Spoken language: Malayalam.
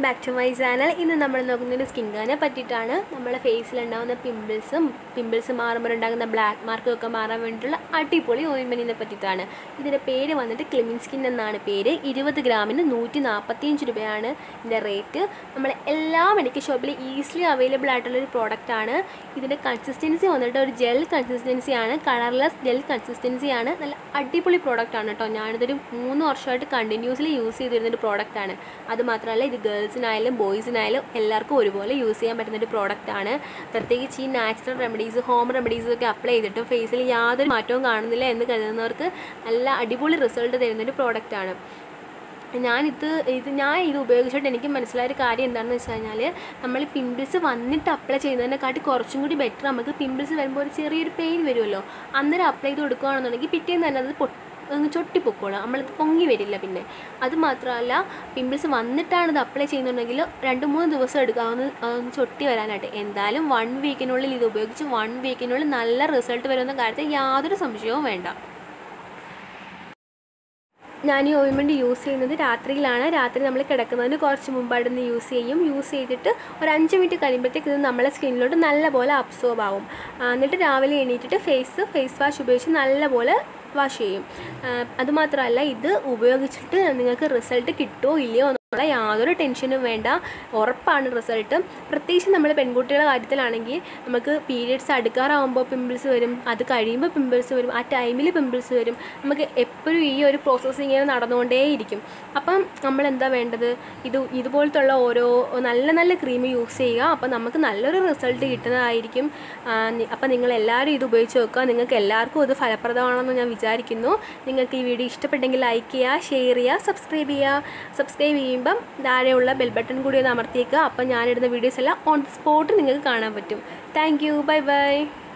ബാക്ക് ടു മൈ ചാനൽ ഇന്ന് നമ്മൾ നോക്കുന്നത് സ്കിൻ കെയറിനെ പറ്റിയിട്ടാണ് നമ്മുടെ ഫേസിലുണ്ടാകുന്ന പിമ്പിൾസും പിമ്പിൾസ് മാറുമ്പോൾ ഉണ്ടാകുന്ന ബ്ലാക്ക് മാർക്കും ഒക്കെ മാറാൻ വേണ്ടിയിട്ടുള്ള അടിപൊളി ഓയിൻമെൻറ്റിനെ പറ്റിയിട്ടാണ് ഇതിൻ്റെ പേര് വന്നിട്ട് ക്ലിമിൻ സ്കിൻ എന്നാണ് പേര് ഇരുപത് ഗ്രാമിന് നൂറ്റി നാൽപ്പത്തിയഞ്ച് രൂപയാണ് ഇതിൻ്റെ റേറ്റ് നമ്മൾ എല്ലാ മെഡിക്കൽ ഷോപ്പിലും ഈസിലി അവൈലബിൾ ആയിട്ടുള്ളൊരു പ്രോഡക്റ്റാണ് ഇതിൻ്റെ കൺസിസ്റ്റൻസി വന്നിട്ട് ഒരു ജെൽ കൺസിസ്റ്റൻസിയാണ് കളർലെസ് ജെൽ കൺസിസ്റ്റൻസിയാണ് നല്ല അടിപൊളി പ്രോഡക്റ്റാണ് കേട്ടോ ഞാനിതൊരു മൂന്ന് വർഷമായിട്ട് കണ്ടിന്യൂസ്ലി യൂസ് ചെയ്തിരുന്നൊരു പ്രോഡക്റ്റാണ് അതുമാത്രമല്ല ഇത് ഗേൾസിനായാലും ബോയ്സിനായാലും എല്ലാവർക്കും ഒരുപോലെ യൂസ് ചെയ്യാൻ പറ്റുന്നൊരു പ്രോഡക്റ്റാണ് പ്രത്യേകിച്ച് ഈ നാച്ചുറൽ റെമഡീസ് ഹോം റെമഡീസ് ഒക്കെ അപ്ലൈ ചെയ്തിട്ട് ഫേസിൽ യാതൊരു മാറ്റവും കാണുന്നില്ല എന്ന് കരുതുന്നവർക്ക് നല്ല അടിപൊളി റിസൾട്ട് തരുന്നൊരു പ്രോഡക്റ്റാണ് ഞാനിത് ഇത് ഞാൻ ഇത് ഉപയോഗിച്ചിട്ട് എനിക്ക് മനസ്സിലായ ഒരു കാര്യം എന്താണെന്ന് വെച്ച് കഴിഞ്ഞാൽ നമ്മൾ പിമ്പിൾസ് വന്നിട്ട് അപ്ലൈ ചെയ്യുന്നതിനെക്കാട്ടി കുറച്ചും കൂടി ബെറ്റർ നമുക്ക് പിമ്പിൾസ് വരുമ്പോൾ ഒരു ചെറിയൊരു പെയിൻ വരുമല്ലോ അന്നേരം അപ്ലൈ ചെയ്ത് കൊടുക്കുകയാണെന്നുണ്ടെങ്കിൽ പിറ്റേന്ന് തന്നെ അത് പൊട്ടി അങ്ങ് ചൊട്ടിപ്പൊക്കോളും നമ്മളത് പൊങ്ങി വരില്ല പിന്നെ അത് മാത്രമല്ല പിമ്പിൾസ് വന്നിട്ടാണ് ഇത് അപ്ലൈ ചെയ്യുന്നുണ്ടെങ്കിൽ രണ്ട് മൂന്ന് ദിവസം എടുക്കാവുന്ന ഒന്ന് ചൊട്ടി വരാനായിട്ട് എന്തായാലും വൺ വീക്കിനുള്ളിൽ ഇത് ഉപയോഗിച്ച് വൺ വീക്കിനുള്ളിൽ നല്ല റിസൾട്ട് വരുമെന്ന കാര്യത്തിൽ യാതൊരു സംശയവും വേണ്ട ഞാൻ ഈ ഓയിൻമെൻറ്റ് യൂസ് ചെയ്യുന്നത് രാത്രിയിലാണ് രാത്രി നമ്മൾ കിടക്കുന്നതിന് കുറച്ച് മുമ്പായിട്ടൊന്ന് യൂസ് ചെയ്യും യൂസ് ചെയ്തിട്ട് ഒരു അഞ്ച് മിനിറ്റ് കഴിയുമ്പോഴത്തേക്ക് ഇത് നമ്മളെ സ്കിന്നിലോട്ട് നല്ലപോലെ അബ്സോർബ് ആവും എന്നിട്ട് രാവിലെ എണീറ്റിട്ട് ഫേസ് ഫേസ് വാഷ് ഉപയോഗിച്ച് നല്ലപോലെ വാഷ് ചെയ്യും അതുമാത്രമല്ല ഇത് ഉപയോഗിച്ചിട്ട് നിങ്ങൾക്ക് റിസൾട്ട് കിട്ടുമോ ഇല്ലയോ എന്നുള്ള യാതൊരു ടെൻഷനും വേണ്ട ഉറപ്പാണ് റിസൾട്ട് പ്രത്യേകിച്ച് നമ്മൾ പെൺകുട്ടികളുടെ കാര്യത്തിലാണെങ്കിൽ നമുക്ക് പീരിയഡ്സ് അടുക്കാറാവുമ്പോൾ പിമ്പിൾസ് വരും അത് കഴിയുമ്പോൾ പിമ്പിൾസ് വരും ആ ടൈമിൽ പിമ്പിൾസ് വരും നമുക്ക് എപ്പോഴും ഈ ഒരു പ്രോസസ്സ് ഇങ്ങനെ നടന്നുകൊണ്ടേയിരിക്കും അപ്പം നമ്മൾ എന്താ വേണ്ടത് ഇത് ഇതുപോലത്തുള്ള ഓരോ നല്ല നല്ല ക്രീം യൂസ് ചെയ്യുക അപ്പം നമുക്ക് നല്ലൊരു റിസൾട്ട് കിട്ടുന്നതായിരിക്കും അപ്പം നിങ്ങൾ എല്ലാവരും ഇത് ഉപയോഗിച്ച് നോക്കുക നിങ്ങൾക്ക് എല്ലാവർക്കും ഇത് ഫലപ്രദമാണെന്ന് ഞാൻ വിചാരിക്കുന്നു നിങ്ങൾക്ക് ഈ വീഡിയോ ഇഷ്ടപ്പെട്ടെങ്കിൽ ലൈക്ക് ചെയ്യുക ഷെയർ ചെയ്യുക സബ്സ്ക്രൈബ് ചെയ്യുക സബ്സ്ക്രൈബ് ചെയ്യുമ്പം താഴെയുള്ള ബെൽ ബട്ടൺ കൂടി ഒന്ന് അമർത്തിയേക്കുക അപ്പം ഞാനിടുന്ന വീഡിയോസ് എല്ലാം ഓൺ സ്പോട്ട് നിങ്ങൾക്ക് കാണാൻ പറ്റും താങ്ക് യു ബൈ ബൈ